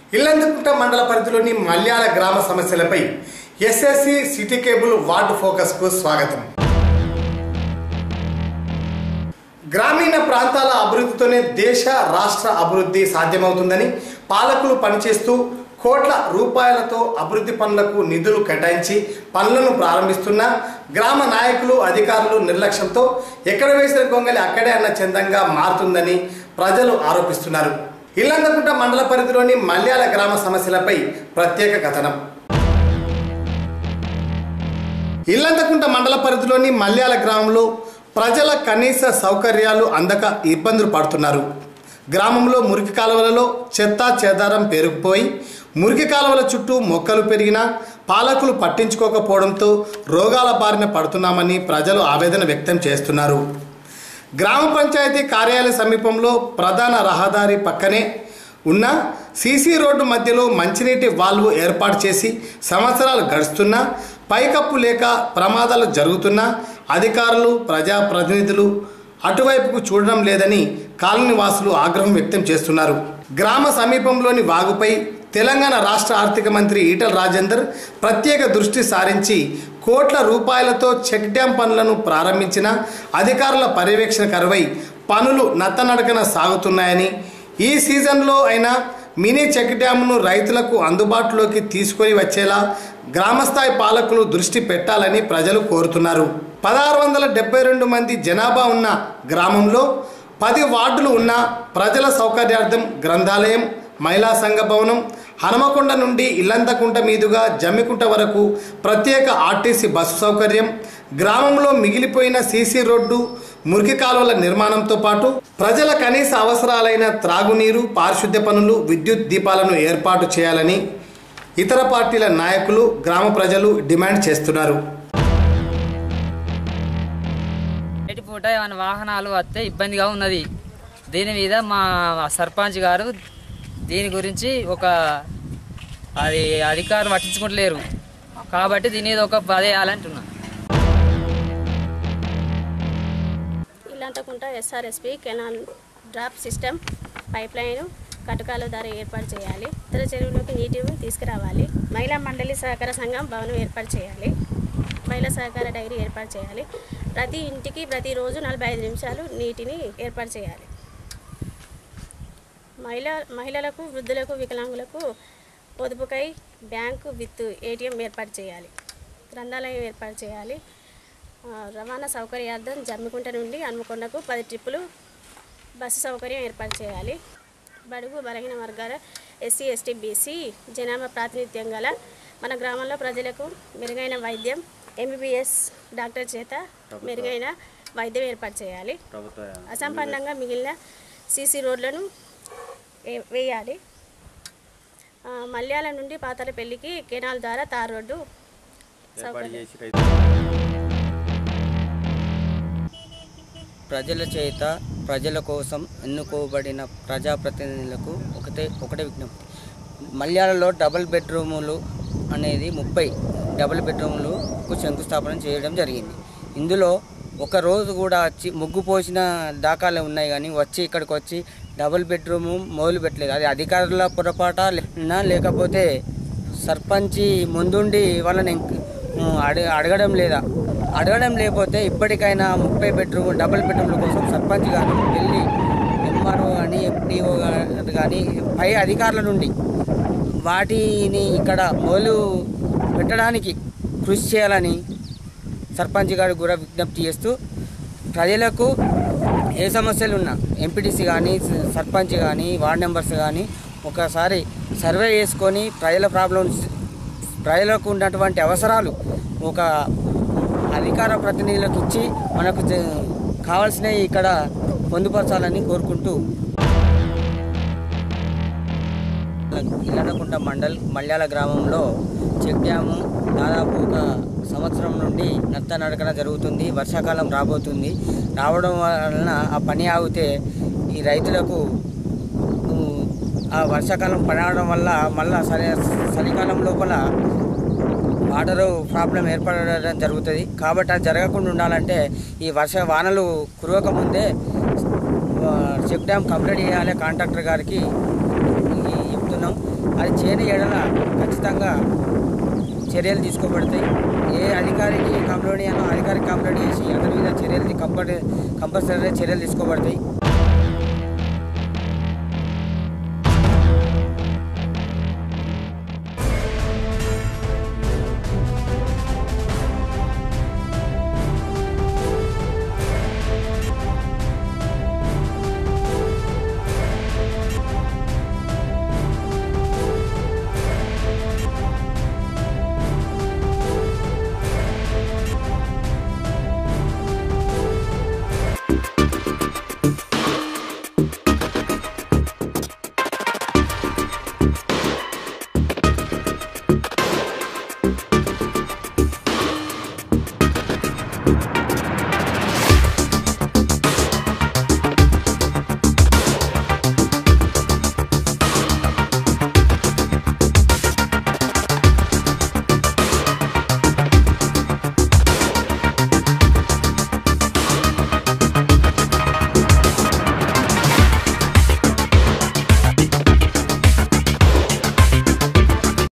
ఇల్లందుకుంట మండల పరిధిలోని మల్యాల గ్రామ సమస్యలపై ఎస్ఎస్సి సిటీ కేబుల్ వార్డు ఫోకస్కు స్వాగతం గ్రామీణ ప్రాంతాల అభివృద్ధితోనే దేశ రాష్ట్ర అభివృద్ధి సాధ్యమవుతుందని పాలకులు పనిచేస్తూ కోట్ల రూపాయలతో అభివృద్ధి పనులకు నిధులు కేటాయించి పనులను ప్రారంభిస్తున్న గ్రామ నాయకులు అధికారులు నిర్లక్ష్యంతో ఎక్కడ వేసిన గొంగలి అక్కడే అన్న చందంగా మారుతుందని ప్రజలు ఆరోపిస్తున్నారు ఇల్లందకుంట మండల పరిధిలోని మల్యాల గ్రామ సమస్యలపై ప్రత్యేక కథనం ఇల్లంతకుంట మండల పరిధిలోని మల్యాల గ్రామంలో ప్రజల కనీస సౌకర్యాలు అందక ఇబ్బందులు పడుతున్నారు గ్రామంలో మురికి కాలువలలో చెత్త చెదారం పెరిగిపోయి మురికి కాలువల చుట్టూ మొక్కలు పెరిగినా పాలకులు పట్టించుకోకపోవడంతో రోగాల బారిన పడుతున్నామని ప్రజలు ఆవేదన వ్యక్తం చేస్తున్నారు గ్రామ పంచాయతీ కార్యాలయ సమీపంలో ప్రధాన రహదారి పక్కనే ఉన్న సీసీ రోడ్డు మధ్యలో మంచినీటి వాల్వ్ ఏర్పాటు చేసి సంవత్సరాలు గడుస్తున్నా పైకప్పు లేక ప్రమాదాలు జరుగుతున్నా అధికారులు ప్రజాప్రతినిధులు అటువైపుకు చూడడం లేదని కాలనీ వాసులు ఆగ్రహం వ్యక్తం చేస్తున్నారు గ్రామ సమీపంలోని వాగుపై తెలంగాణ రాష్ట్ర ఆర్థిక మంత్రి ఈటల రాజేందర్ ప్రత్యేక దృష్టి సారించి కోట్ల రూపాయలతో చెక్ డ్యాం పనులను ప్రారంభించిన అధికారుల పర్యవేక్షణ కరువై పనులు నత్తనడకన సాగుతున్నాయని ఈ సీజన్లో అయినా మినీ చెక్ డ్యామ్ను రైతులకు అందుబాటులోకి తీసుకొని వచ్చేలా గ్రామస్థాయి పాలకులు దృష్టి పెట్టాలని ప్రజలు కోరుతున్నారు పదహారు వందల డెబ్బై రెండు మంది జనాభా ఉన్న గ్రామంలో పది వార్డులు ఉన్న ప్రజల సౌకర్యార్థం గ్రంథాలయం మహిళా సంఘ భవనం హనుమకొండ నుండి ఇల్లంతకుంట మీదుగా జమ్మికుంట వరకు ప్రత్యేక ఆర్టీసీ బస్సు సౌకర్యం గ్రామంలో మిగిలిపోయిన సీసీ రోడ్డు మురికి కాలువల నిర్మాణంతో పాటు ప్రజల కనీస అవసరాలైన త్రాగునీరు పారిశుద్ధ్య పనులు విద్యుత్ దీపాలను ఏర్పాటు చేయాలని ఇతర పార్టీల నాయకులు గ్రామ ప్రజలు డిమాండ్ చేస్తున్నారు నైట్ పూట ఏమైనా వాహనాలు వస్తే ఇబ్బందిగా ఉన్నది దీని మీద మా సర్పంచ్ గారు దీని గురించి ఒక అది అధికారులు పట్టించుకుంటలేరు కాబట్టి దీని మీద ఒక పదేయాలంటున్నా Illanthakunta SRSP canal drop system pipe line కటకాల ధర ఏర్పాటు చేయాలి ఇతర చెరువులోకి నీటిని తీసుకురావాలి మహిళా మండలి సహకార సంఘం భవనం ఏర్పాటు చేయాలి మహిళా సహకార డైరీ ఏర్పాటు చేయాలి ప్రతి ఇంటికి ప్రతిరోజు నలభై ఐదు నిమిషాలు నీటిని ఏర్పాటు చేయాలి మహిళ మహిళలకు వృద్ధులకు వికలాంగులకు పొదుపుకై బ్యాంకు విత్ ఏటీఎం ఏర్పాటు చేయాలి గ్రంథాలయం ఏర్పాటు చేయాలి ఆ, రవాణా సౌకర్యార్థం జమ్మికుంట నుండి హన్మకొండకు పది ట్రిప్పులు బస్సు సౌకర్యం ఏర్పాటు చేయాలి బడుగు బలహీన వర్గాల ఎస్సీ ఎస్టీ బీసీ జనాభా ప్రాతినిధ్యం గల మన గ్రామంలో ప్రజలకు మెరుగైన వైద్యం ఎంబీబీఎస్ డాక్టర్ చేత మెరుగైన వైద్యం ఏర్పాటు చేయాలి అసంపన్నంగా మిగిలిన సీసీ రోడ్లను ఏ- వేయాలి ఆ, మల్యాల నుండి పాతాలపల్లికి కెనాల్ ద్వారా తార్ రోడ్డు సౌకర్యం ప్రజల చేత ప్రజల కోసం ఎన్నుకోబడిన ప్రజాప్రతినిధులకు ఒకటే ఒకటే విజ్ఞప్తి మల్యాలలో డబుల్ బెడ్రూములు అనేది ముప్పై డబుల్ బెడ్రూములకు శంకుస్థాపన చేయడం జరిగింది ఇందులో ఒక రోజు కూడా వచ్చి ముగ్గు పోసిన దాఖలు ఉన్నాయి కానీ వచ్చి ఇక్కడికి వచ్చి డబుల్ బెడ్రూము మొదలు పెట్టలేదు అది అధికారుల పొరపాట లే- లేకపోతే సర్పంచి ముందుండి వాళ్ళని ఎంక్- అడగ అడగడం లేదా అడగడం లేకపోతే ఇప్పటికైనా ముప్పై బెడ్రూమ్ డబుల్ బెడ్రూమ్ల కోసం సర్పంచ్ గారు వెళ్ళి ఎంఆర్ఓ కానీ ఎంపీఓ గారు కానీ పై అధికారుల నుండి వాటిని ఇక్కడ మొదలు పెట్టడానికి కృషి చేయాలని సర్పంచ్ గారు కూడా విజ్ఞప్తి చేస్తూ ప్రజలకు ఏ సమస్యలు ఉన్నా ఎంపీటీసీ కానీ సర్పంచ్ కానీ వార్డ్ మెంబర్స్ కానీ ఒకసారి సర్వే చేసుకొని ప్రజల ప్రాబ్లమ్స్ ప్రజలకు ఉన్నటువంటి అవసరాలు ఒక అధికార ప్రతినిధులకు ఇచ్చి మనకు జ- కావాల్సినవి ఇక్కడ పొందుపరచాలని కోరుకుంటూ ఇల్లనకుంట మండల్ మల్యాల గ్రామంలో చెక్ డ్యాము దాదాపు ఒక సంవత్సరం నుండి నత్త నడకన జరుగుతుంది వర్షాకాలం రాబోతుంది రావడం వలన ఆ పని ఆగితే ఈ రైతులకు ఉ, ఆ వర్షాకాలం పడడం వల్ల మళ్ళా చలి చలికాలం లోపల వాటర్ ప్రాబ్లం ఏర్పడడం జరుగుతుంది కాబట్టి అది జరగకుండా ఉండాలంటే ఈ వర్ష వానలు కురవక ముందే ఆ, చెక్ డ్యామ్ కంప్లీట్ చేయాలి కాంట్రాక్టర్ గారికి ఈ చెప్తున్నాం అది చేయని ఎడల ఖచ్చితంగా చర్యలు తీసుకోబడతాయి ఏ అధికారికి కంప్లైంట్ అధికారికి కంప్లైంట్ చేసి అతని మీద చర్యలు కంపల్సరీ కంపల్సరీ చర్యలు తీసుకోబడతాయి